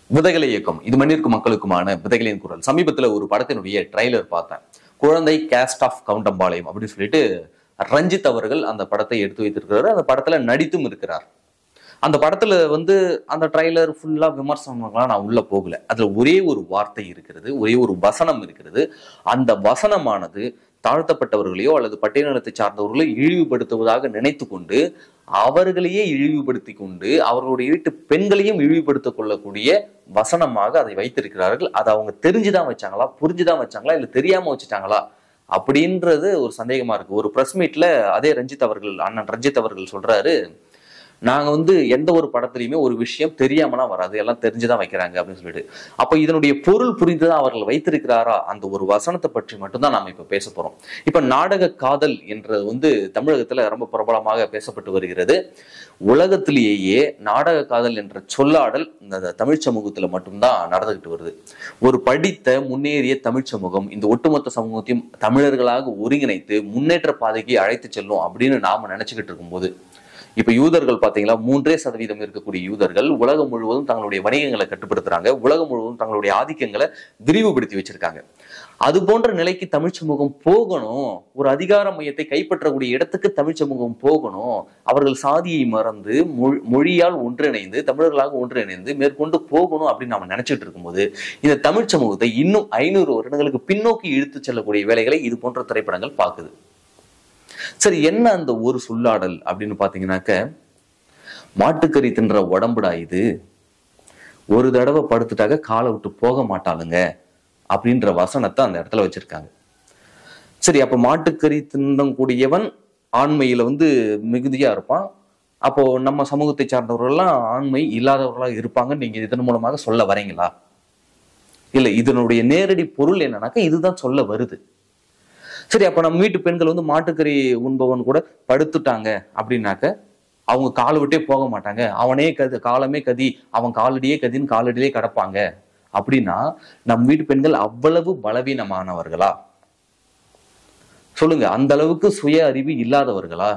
விதைகளை இயக்கம் இது மண்ணிற்கும் மக்களுக்குமான விதைகளின் குரல் சமீபத்துல ஒரு படத்தினுடைய ட்ரைலர் பார்த்தேன் குழந்தை கேஸ்ட் ஆஃப் கவுண்டம்பாளையம் அப்படின்னு சொல்லிட்டு ரஞ்சித் அவர்கள் அந்த படத்தை எடுத்து வைத்திருக்கிறாரு அந்த படத்துல நடித்தும் இருக்கிறார் அந்த படத்துல வந்து அந்த ட்ரைலர் ஃபுல்லா விமர்சனங்கள்லாம் நான் உள்ள போகல அதுல ஒரே ஒரு வார்த்தை இருக்கிறது ஒரே ஒரு வசனம் இருக்கிறது அந்த வசனமானது தாழ்த்தப்பட்டவர்களையோ அல்லது பட்டியலினத்தை சார்ந்தவர்களோ இழிவுபடுத்துவதாக நினைத்து கொண்டு அவர்களையே இழிவுபடுத்தி கொண்டு அவர்களுடைய வீட்டு பெண்களையும் இழிவுபடுத்திக் கொள்ளக்கூடிய வசனமாக அதை வைத்திருக்கிறார்கள் அதை அவங்க தெரிஞ்சுதான் வச்சாங்களா புரிஞ்சுதான் வச்சாங்களா இல்ல தெரியாம வச்சுட்டாங்களா அப்படின்றது ஒரு சந்தேகமா இருக்கு ஒரு பிரஸ் மீட்ல அதே ரஞ்சித் அவர்கள் அண்ணன் ரஞ்சித் அவர்கள் சொல்றாரு நாங்க வந்து எந்த ஒரு படத்துலையுமே ஒரு விஷயம் தெரியாமலாம் வராது எல்லாம் தெரிஞ்சுதான் வைக்கிறாங்க அப்படின்னு சொல்லிட்டு அப்ப இதனுடைய பொருள் புரிந்துதான் அவர்கள் வைத்திருக்கிறாரா அந்த ஒரு வசனத்தை பற்றி மட்டும்தான் நாம இப்ப பேச போறோம் இப்ப நாடக காதல் என்றது வந்து தமிழகத்துல ரொம்ப பிரபலமாக பேசப்பட்டு வருகிறது உலகத்திலேயே நாடக காதல் என்ற சொல்லாடல் இந்த தமிழ் சமூகத்துல மட்டும்தான் நடந்துகிட்டு வருது ஒரு படித்த முன்னேறிய தமிழ் சமூகம் இந்த ஒட்டுமொத்த சமூகத்தையும் தமிழர்களாக ஒருங்கிணைத்து முன்னேற்ற பாதைக்கு அழைத்து செல்லும் அப்படின்னு நாம நினைச்சுக்கிட்டு இருக்கும்போது இப்ப யூதர்கள் பாத்தீங்களா மூன்றே சதவீதம் இருக்கக்கூடிய யூதர்கள் உலகம் முழுவதும் தங்களுடைய வணிகங்களை கட்டுப்படுத்துறாங்க உலகம் முழுவதும் தங்களுடைய ஆதிக்கங்களை விரிவுபடுத்தி வச்சிருக்காங்க அது போன்ற நிலைக்கு தமிழ் சமூகம் போகணும் ஒரு அதிகார மையத்தை கைப்பற்றக்கூடிய இடத்துக்கு தமிழ் சமூகம் போகணும் அவர்கள் சாதியை மறந்து மொழ்- மொழியால் ஒன்றிணைந்து தமிழர்களாக ஒன்றிணைந்து மேற்கொண்டு போகணும் அப்படின்னு நாம நினைச்சிட்டு இருக்கும்போது இந்த தமிழ் சமூகத்தை இன்னும் ஐநூறு வருடங்களுக்கு பின்னோக்கி இழுத்து செல்லக்கூடிய வேலைகளை இது போன்ற திரைப்படங்கள் பார்க்குது சரி என்ன அந்த ஒரு சொல்லாடல் அப்படின்னு பாத்தீங்கன்னாக்க மாட்டுக்கறி தின்ற உடம்புடா இது ஒரு தடவை படுத்துட்டாக்க காலை விட்டு போக மாட்டாளுங்க அப்படின்ற வசனத்தை அந்த இடத்துல வச்சிருக்காங்க சரி அப்ப மாட்டுக்கறி தின்னக்கூடியவன் ஆண்மையில வந்து மிகுதியா இருப்பான் அப்போ நம்ம சமூகத்தை சார்ந்தவர்கள்லாம் ஆண்மை இல்லாதவர்களா இருப்பாங்க நீங்க இதன் மூலமாக சொல்ல வரீங்களா இல்ல இதனுடைய நேரடி பொருள் என்னன்னாக்கா இதுதான் சொல்ல வருது சரி அப்ப நம்ம வீட்டு பெண்கள் வந்து மாட்டுக்கறி உண்பவன் கூட படுத்துட்டாங்க அப்படின்னாக்க அவங்க காலை விட்டே போக மாட்டாங்க அவனே கதி காலமே கதி அவன் காலடியே கதின்னு காலடியிலே கிடப்பாங்க அப்படின்னா நம் வீட்டு பெண்கள் அவ்வளவு பலவீனமானவர்களா சொல்லுங்க அந்த அளவுக்கு சுய அறிவு இல்லாதவர்களா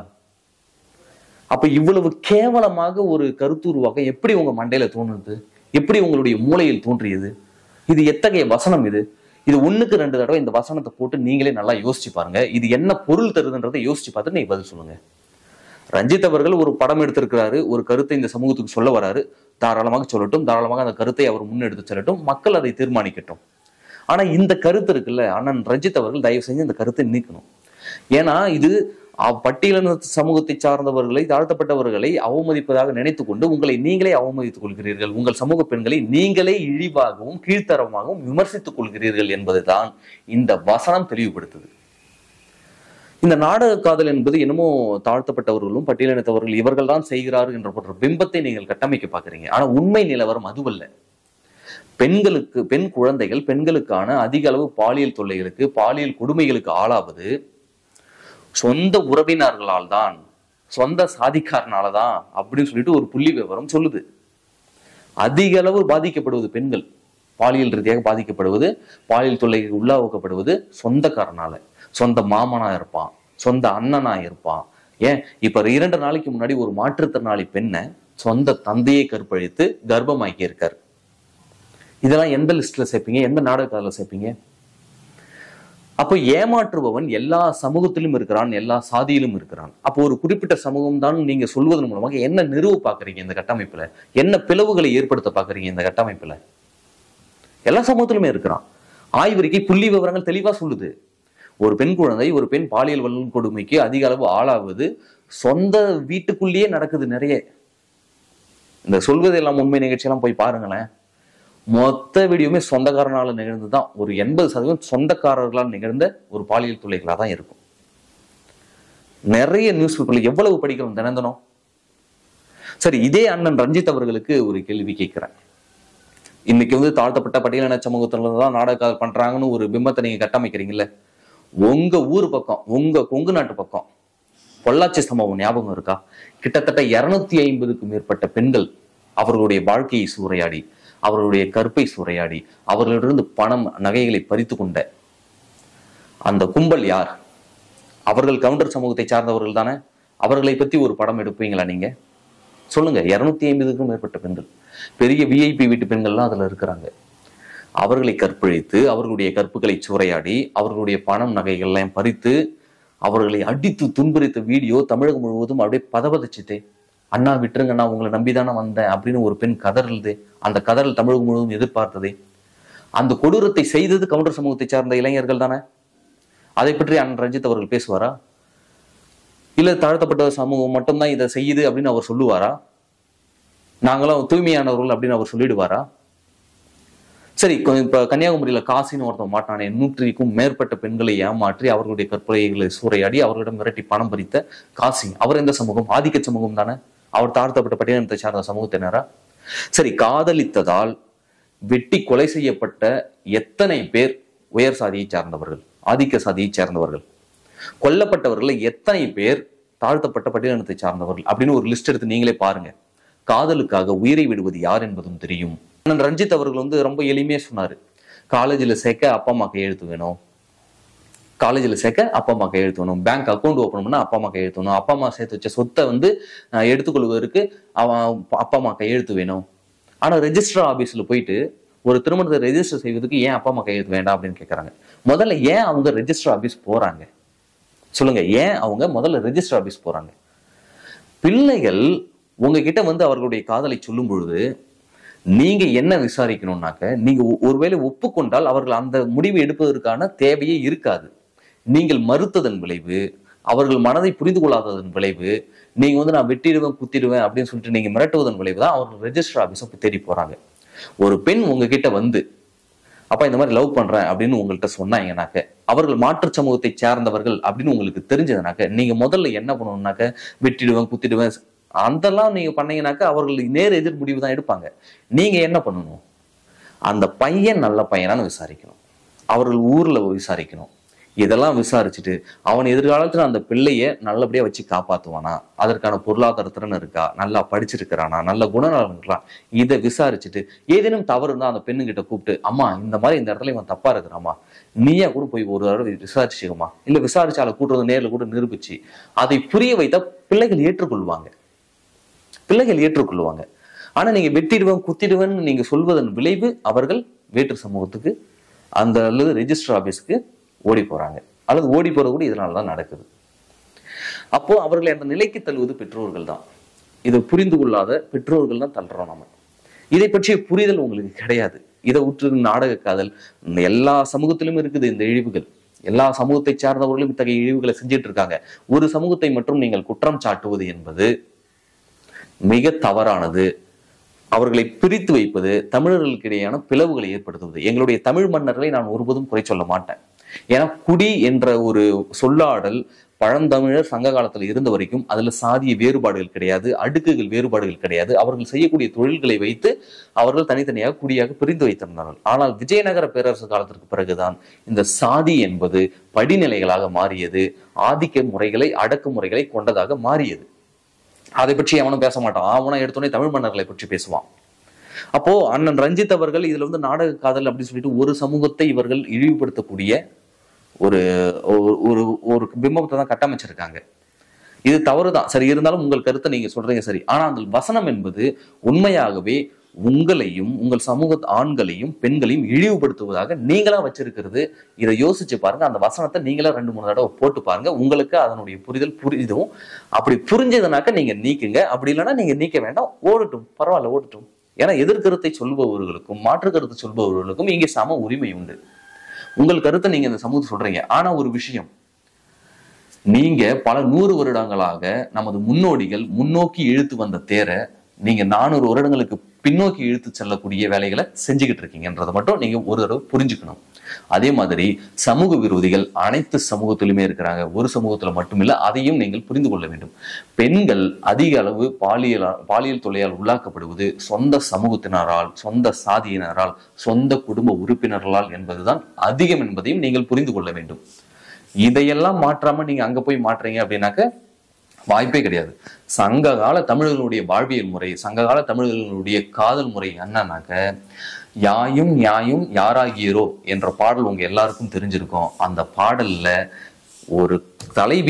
அப்ப இவ்வளவு கேவலமாக ஒரு கருத்துருவாக்கம் எப்படி உங்க மண்டையில தோணுது எப்படி உங்களுடைய மூளையில் தோன்றியது இது எத்தகைய வசனம் இது இது ஒண்ணுக்கு ரெண்டு தடவை இந்த வசனத்தை போட்டு நீங்களே நல்லா யோசிச்சு பாருங்க இது என்ன பொருள் தருதுன்றதை யோசிச்சு பார்த்து நீங்க பதில் சொல்லுங்க ரஞ்சித் அவர்கள் ஒரு படம் எடுத்திருக்கிறாரு ஒரு கருத்தை இந்த சமூகத்துக்கு சொல்ல வராரு தாராளமாக சொல்லட்டும் தாராளமாக அந்த கருத்தை அவர் முன்னெடுத்து செல்லட்டும் மக்கள் அதை தீர்மானிக்கட்டும் ஆனா இந்த கருத்து இருக்குல்ல அண்ணன் ரஞ்சித் அவர்கள் தயவு செஞ்சு இந்த கருத்தை நீக்கணும் ஏன்னா இது அ- பட்டியலின சமூகத்தை சார்ந்தவர்களை தாழ்த்தப்பட்டவர்களை அவமதிப்பதாக நினைத்துக் கொண்டு உங்களை நீங்களே அவமதித்துக் கொள்கிறீர்கள் உங்கள் சமூக பெண்களை நீங்களே இழிவாகவும் கீழ்த்தரமாகவும் விமர்சித்துக் கொள்கிறீர்கள் என்பதுதான் இந்த வசனம் தெளிவுபடுத்துது இந்த நாடக காதல் என்பது என்னமோ தாழ்த்தப்பட்டவர்களும் பட்டியலினத்தவர்கள் இவர்கள் தான் செய்கிறார்கள் என்ற போன்ற பிம்பத்தை நீங்கள் கட்டமைக்க பார்க்கறீங்க ஆனா உண்மை நிலவரம் அதுவல்ல பெண்களுக்கு பெண் குழந்தைகள் பெண்களுக்கான அதிக அளவு பாலியல் தொல்லைகளுக்கு பாலியல் கொடுமைகளுக்கு ஆளாவது சொந்த உறவினர்களால் தான் சொந்த சாதிக்காரனால தான் அப்படின்னு சொல்லிட்டு ஒரு புள்ளி விவரம் சொல்லுது அதிக அளவு பாதிக்கப்படுவது பெண்கள் பாலியல் ரீதியாக பாதிக்கப்படுவது பாலியல் தொல்லைக்கு உள்ளாக்கப்படுவது சொந்தக்காரனால சொந்த மாமனா இருப்பான் சொந்த அண்ணனா இருப்பான் ஏன் இப்ப இரண்டு நாளைக்கு முன்னாடி ஒரு மாற்றுத்திறனாளி பெண்ணை சொந்த தந்தையை கற்பழித்து கர்ப்பமாக்கி இருக்காரு இதெல்லாம் எந்த லிஸ்ட்ல சேர்ப்பீங்க எந்த நாடகத்துல சேர்ப்பீங்க அப்போ ஏமாற்றுபவன் எல்லா சமூகத்திலும் இருக்கிறான் எல்லா சாதியிலும் இருக்கிறான் அப்போ ஒரு குறிப்பிட்ட சமூகம் தான் நீங்க சொல்வதன் மூலமாக என்ன நிறுவ பாக்குறீங்க இந்த கட்டமைப்புல என்ன பிளவுகளை ஏற்படுத்த பாக்குறீங்க இந்த கட்டமைப்புல எல்லா சமூகத்திலுமே இருக்கிறான் ஆய்வறிக்கை புள்ளி விவரங்கள் தெளிவா சொல்லுது ஒரு பெண் குழந்தை ஒரு பெண் பாலியல் வன்கொடுமைக்கு அதிக அளவு ஆளாவது சொந்த வீட்டுக்குள்ளேயே நடக்குது நிறைய இந்த சொல்வது எல்லாம் உண்மை நிகழ்ச்சியெல்லாம் போய் பாருங்களேன் மொத்த வீடியோமே சொந்தக்காரனால நிகழ்ந்து தான் ஒரு எண்பது சதவீதம் சொந்தக்காரர்களால் நிகழ்ந்த ஒரு பாலியல் தொல்லைகளாக தான் இருக்கும் நிறைய நியூஸ் பேப்பர்ல எவ்வளவு படிக்கிறோம் தினந்தனம் சரி இதே அண்ணன் ரஞ்சித் அவர்களுக்கு ஒரு கேள்வி கேட்கிறேன் இன்னைக்கு வந்து தாழ்த்தப்பட்ட பட்டியலின சமூகத்துல இருந்து தான் நாடக பண்றாங்கன்னு ஒரு பிம்பத்தை நீங்க கட்டமைக்கிறீங்கல்ல உங்க ஊர் பக்கம் உங்க கொங்கு நாட்டு பக்கம் பொள்ளாச்சி சம்பவம் ஞாபகம் இருக்கா கிட்டத்தட்ட இருநூத்தி ஐம்பதுக்கு மேற்பட்ட பெண்கள் அவர்களுடைய வாழ்க்கையை சூறையாடி அவர்களுடைய கற்பை சூறையாடி அவர்களிடமிருந்து பணம் நகைகளை பறித்து கொண்ட அந்த கும்பல் யார் அவர்கள் கவுண்டர் சமூகத்தை சார்ந்தவர்கள் தானே அவர்களை பத்தி ஒரு படம் எடுப்பீங்களா நீங்க சொல்லுங்க இருநூத்தி ஐம்பதுக்கும் மேற்பட்ட பெண்கள் பெரிய விஐபி வீட்டு பெண்கள்லாம் அதுல இருக்கிறாங்க அவர்களை கற்பழித்து அவர்களுடைய கற்புகளை சூறையாடி அவர்களுடைய பணம் நகைகள்லாம் பறித்து அவர்களை அடித்து துன்புரித்த வீடியோ தமிழகம் முழுவதும் அப்படியே பதபதச்சுதே அண்ணா விட்டுருங்க நான் உங்களை நம்பிதானே வந்தேன் அப்படின்னு ஒரு பெண் கதறலுது அந்த கதறல் தமிழகம் முழுவதும் எதிர்பார்த்ததே அந்த கொடூரத்தை செய்தது கவுண்டர் சமூகத்தை சார்ந்த இளைஞர்கள் தானே அதை பற்றி அண்ணன் ரஞ்சித் அவர்கள் பேசுவாரா இல்ல தாழ்த்தப்பட்ட சமூகம் மட்டும்தான் இதை செய்யுது அப்படின்னு அவர் சொல்லுவாரா நாங்களாம் தூய்மையானவர்கள் அப்படின்னு அவர் சொல்லிடுவாரா சரி கொ- இப்ப கன்னியாகுமரியில காசின்னு ஒருத்தன் மாட்டானே நூற்றுக்கும் மேற்பட்ட பெண்களை ஏமாற்றி அவர்களுடைய கற்பனைகளை சூறையாடி அவர்களிடம் மிரட்டி பணம் பறித்த காசி அவர் எந்த சமூகம் ஆதிக்க சமூகம் தானே அவர் தாழ்த்தப்பட்ட பட்டியலத்தை சார்ந்த சமூகத்தினரா சரி காதலித்ததால் வெட்டி கொலை செய்யப்பட்ட எத்தனை பேர் உயர் சாதியை சார்ந்தவர்கள் ஆதிக்க சாதியை சார்ந்தவர்கள் கொல்லப்பட்டவர்கள் எத்தனை பேர் தாழ்த்தப்பட்ட பட்டியலினத்தை சார்ந்தவர்கள் அப்படின்னு ஒரு லிஸ்ட் எடுத்து நீங்களே பாருங்க காதலுக்காக உயிரை விடுவது யார் என்பதும் தெரியும் அண்ணன் ரஞ்சித் அவர்கள் வந்து ரொம்ப எளிமையா சொன்னாரு காலேஜில் சேர்க்க அப்பா அம்மா கையெழுத்து வேணும் காலேஜில் சேர்க்க அப்பா அம்மா கையெழுத்து வேணும் பேங்க் அக்கௌண்ட் ஓப்பன் பண்ணா அப்பா அம்மா கையெழுத்து வேணும் அப்பா அம்மா சேர்த்து வச்ச சொத்தை வந்து அஹ், எடுத்துக்கொள்வதற்கு அவன் அப்பா அம்மா கையெழுத்து வேணும் ஆனா ரெஜிஸ்டர் ஆபீஸ்ல போயிட்டு ஒரு திருமணத்தை ரெஜிஸ்டர் செய்வதற்கு ஏன் அப்பா அம்மா கையெழுத்து வேண்டாம் அப்படின்னு கேட்கறாங்க முதல்ல ஏன் அவங்க ரெஜிஸ்டர் ஆபீஸ் போறாங்க சொல்லுங்க ஏன் அவங்க முதல்ல ரெஜிஸ்டர் ஆபீஸ் போறாங்க பிள்ளைகள் உங்ககிட்ட வந்து அவர்களுடைய காதலை சொல்லும் பொழுது நீங்க என்ன விசாரிக்கணும்னாக்க நீங்க ஒ- ஒருவேளை ஒப்புக்கொண்டால் அவர்கள் அந்த முடிவு எடுப்பதற்கான தேவையே இருக்காது நீங்கள் மறுத்ததன் விளைவு அவர்கள் மனதை புரிந்து கொள்ளாததன் விளைவு நீங்க வந்து நான் வெட்டிடுவேன் குத்திடுவேன் அப்படின்னு சொல்லிட்டு நீங்க மிரட்டுவதன் விளைவு தான் அவர்கள் ரெஜிஸ்டர் ஆபீஸை தேடி போறாங்க ஒரு பெண் உங்ககிட்ட வந்து அப்பா இந்த மாதிரி லவ் பண்றேன் அப்படின்னு உங்கள்கிட்ட சொன்னாங்கனாக்க அவர்கள் மாற்று சமூகத்தை சார்ந்தவர்கள் அப்படின்னு உங்களுக்கு தெரிஞ்சதுனாக்க நீங்க முதல்ல என்ன பண்ணணும்னாக்க வெட்டிடுவேன் குத்திடுவேன் அதெல்லாம் நீங்க பண்ணீங்கனாக்க அவர்கள் நேர் எதிர் முடிவு தான் எடுப்பாங்க நீங்க என்ன பண்ணணும் அந்த பையன் நல்ல பையனான்னு விசாரிக்கணும் அவர்கள் ஊர்ல விசாரிக்கணும் இதெல்லாம் விசாரிச்சுட்டு அவன் எதிர்காலத்துல அந்த பிள்ளைய நல்லபடியா வச்சு காப்பாத்துவானா அதற்கான பொருளாதார திறன் இருக்கா நல்லா படிச்சிருக்கிறானா நல்ல குணநலன் இருக்கலாம் இதை விசாரிச்சுட்டு ஏதேனும் தவறு இருந்தா அந்த பெண்ணுகிட்ட கூப்பிட்டு அம்மா இந்த மாதிரி இந்த இடத்துல இவன் தப்பா இருக்கிறாமா நீயா கூட போய் ஒரு தடவை விசாரிச்சுக்கமா இல்ல விசாரிச்சு அதை கூட்டுறது நேர்ல கூட நிரூபிச்சு அதை புரிய வைத்தா பிள்ளைகள் ஏற்றுக்கொள்வாங்க பிள்ளைகள் ஏற்றுக்கொள்வாங்க ஆனா நீங்க வெட்டிடுவேன் குத்திடுவேன்னு நீங்க சொல்வதன் விளைவு அவர்கள் வேற்று சமூகத்துக்கு அந்த அல்லது ரெஜிஸ்டர் ஆபீஸ்க்கு ஓடி போறாங்க அல்லது ஓடி போறது கூட இதனால தான் நடக்குது அப்போ அவர்களை அந்த நிலைக்கு தள்ளுவது பெற்றோர்கள் தான் இதை புரிந்து கொள்ளாத பெற்றோர்கள் தான் தள்ளுறோம் நம்ம இதை பற்றிய புரிதல் உங்களுக்கு கிடையாது இதை உற்று நாடக காதல் இந்த எல்லா சமூகத்திலும் இருக்குது இந்த இழிவுகள் எல்லா சமூகத்தை சார்ந்தவர்களும் இத்தகைய இழிவுகளை செஞ்சுட்டு இருக்காங்க ஒரு சமூகத்தை மட்டும் நீங்கள் குற்றம் சாட்டுவது என்பது மிக தவறானது அவர்களை பிரித்து வைப்பது தமிழர்களுக்கு இடையான பிளவுகளை ஏற்படுத்துவது எங்களுடைய தமிழ் மன்னர்களை நான் ஒருபோதும் குறை சொல்ல மாட்டேன் ஏன்னா குடி என்ற ஒரு சொல்லாடல் பழந்தமிழர் சங்க காலத்தில் இருந்த வரைக்கும் அதுல சாதிய வேறுபாடுகள் கிடையாது அடுக்குகள் வேறுபாடுகள் கிடையாது அவர்கள் செய்யக்கூடிய தொழில்களை வைத்து அவர்கள் தனித்தனியாக குடியாக பிரிந்து வைத்திருந்தார்கள் ஆனால் விஜயநகர பேரரசு காலத்திற்கு பிறகுதான் இந்த சாதி என்பது படிநிலைகளாக மாறியது ஆதிக்க முறைகளை அடக்குமுறைகளை கொண்டதாக மாறியது அதை பற்றி அவனும் பேச மாட்டான் அவனை எடுத்தோடனே தமிழ் மன்னர்களை பற்றி பேசுவான் அப்போ அண்ணன் ரஞ்சித் அவர்கள் இதுல வந்து நாடக காதல் அப்படின்னு சொல்லிட்டு ஒரு சமூகத்தை இவர்கள் இழிவுபடுத்தக்கூடிய ஒரு ஒரு- ஒரு ஒரு பிம்பத்தை தான் கட்டமைச்சிருக்காங்க இது தவறுதான் சரி இருந்தாலும் உங்கள் கருத்தை நீங்க சொல்றீங்க சரி ஆனா அந்த வசனம் என்பது உண்மையாகவே உங்களையும் உங்கள் சமூக ஆண்களையும் பெண்களையும் இழிவுபடுத்துவதாக நீங்களா வச்சிருக்கிறது இதை யோசிச்சு பாருங்க அந்த வசனத்தை நீங்களா ரெண்டு மூணு தடவை போட்டு பாருங்க உங்களுக்கு அதனுடைய புரிதல் புரிதும் அப்படி புரிஞ்சதுனாக்க நீங்க நீக்குங்க அப்படி இல்லைன்னா நீங்க நீக்க வேண்டாம் ஓடட்டும் பரவாயில்ல ஓடட்டும் ஏன்னா எதிர்கருத்தை சொல்பவர்களுக்கும் மாற்று கருத்து சொல்பவர்களுக்கும் இங்கே சம உரிமை உண்டு உங்கள் கருத்தை நீங்க இந்த சமூகத்தை சொல்றீங்க ஆனா ஒரு விஷயம் நீங்க பல நூறு வருடங்களாக நமது முன்னோடிகள் முன்னோக்கி இழுத்து வந்த தேரை நீங்க நானூறு வருடங்களுக்கு பின்னோக்கி இழுத்து செல்லக்கூடிய வேலைகளை செஞ்சுக்கிட்டு இருக்கீங்கன்றதை மட்டும் நீங்க ஒரு தடவை புரிஞ்சுக்கணும் அதே மாதிரி சமூக விரோதிகள் அனைத்து சமூகத்திலுமே இருக்கிறாங்க ஒரு சமூகத்துல மட்டுமில்ல அதையும் நீங்கள் புரிந்து கொள்ள வேண்டும் பெண்கள் அதிக அளவு பாலியல் பாலியல் தொல்லையால் உள்ளாக்கப்படுவது சொந்த சமூகத்தினரால் சொந்த சாதியினரால் சொந்த குடும்ப உறுப்பினர்களால் என்பதுதான் அதிகம் என்பதையும் நீங்கள் புரிந்து கொள்ள வேண்டும் இதையெல்லாம் மாற்றாம நீங்க அங்க போய் மாற்றுறீங்க அப்படின்னாக்க வாய்ப்பே கிடையாது சங்க கால தமிழர்களுடைய வாழ்வியல் முறை சங்க கால தமிழர்களுடைய காதல் முறை என்னன்னாக்க யாயும் நியாயும் யாராகியரோ என்ற பாடல் உங்க எல்லாருக்கும் தெரிஞ்சிருக்கும் அந்த பாடல்ல ஒரு தலைவி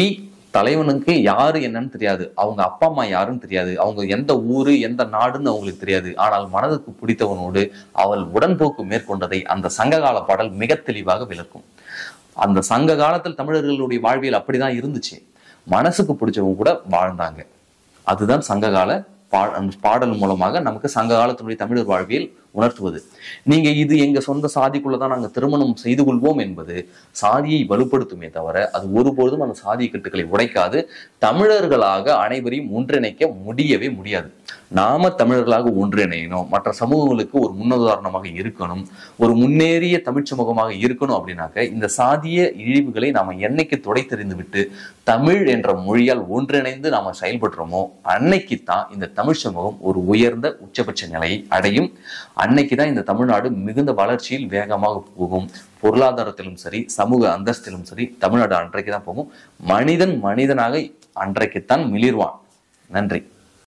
தலைவனுக்கு யாரு என்னன்னு தெரியாது அவங்க அப்பா அம்மா யாருன்னு தெரியாது அவங்க எந்த ஊரு எந்த நாடுன்னு அவங்களுக்கு தெரியாது ஆனால் மனதுக்கு பிடித்தவனோடு அவள் உடன்போக்கு மேற்கொண்டதை அந்த சங்ககால பாடல் மிக தெளிவாக விளக்கும் அந்த சங்க காலத்தில் தமிழர்களுடைய வாழ்வியல் அப்படிதான் இருந்துச்சு மனசுக்கு பிடிச்சவங்க கூட வாழ்ந்தாங்க அதுதான் சங்ககால பா அந்த பாடல் மூலமாக நமக்கு சங்க காலத்தினுடைய தமிழர் வாழ்வியல் உணர்த்துவது நீங்க இது எங்க சொந்த சாதிக்குள்ளதான் நாங்க திருமணம் செய்து கொள்வோம் என்பது சாதியை வலுப்படுத்துமே தவிர அது ஒருபொழுதும் அந்த சாதி கட்டுக்களை உடைக்காது தமிழர்களாக அனைவரையும் ஒன்றிணைக்க முடியவே முடியாது நாம தமிழர்களாக ஒன்றிணையணும் மற்ற சமூகங்களுக்கு ஒரு முன்னுதாரணமாக இருக்கணும் ஒரு முன்னேறிய தமிழ் சமூகமாக இருக்கணும் அப்படின்னாக்க இந்த சாதிய இழிவுகளை நாம என்னைக்கு துடைத்தெறிந்து விட்டு தமிழ் என்ற மொழியால் ஒன்றிணைந்து நாம செயல்படுறோமோ அன்னைக்கு தான் இந்த தமிழ் சமூகம் ஒரு உயர்ந்த உச்சபட்ச நிலையை அடையும் அன்னைக்கு தான் இந்த தமிழ்நாடு மிகுந்த வளர்ச்சியில் வேகமாக போகும் பொருளாதாரத்திலும் சரி சமூக அந்தஸ்திலும் சரி தமிழ்நாடு அன்றைக்கு தான் போகும் மனிதன் மனிதனாக அன்றைக்குத்தான் மிளிர்வான் நன்றி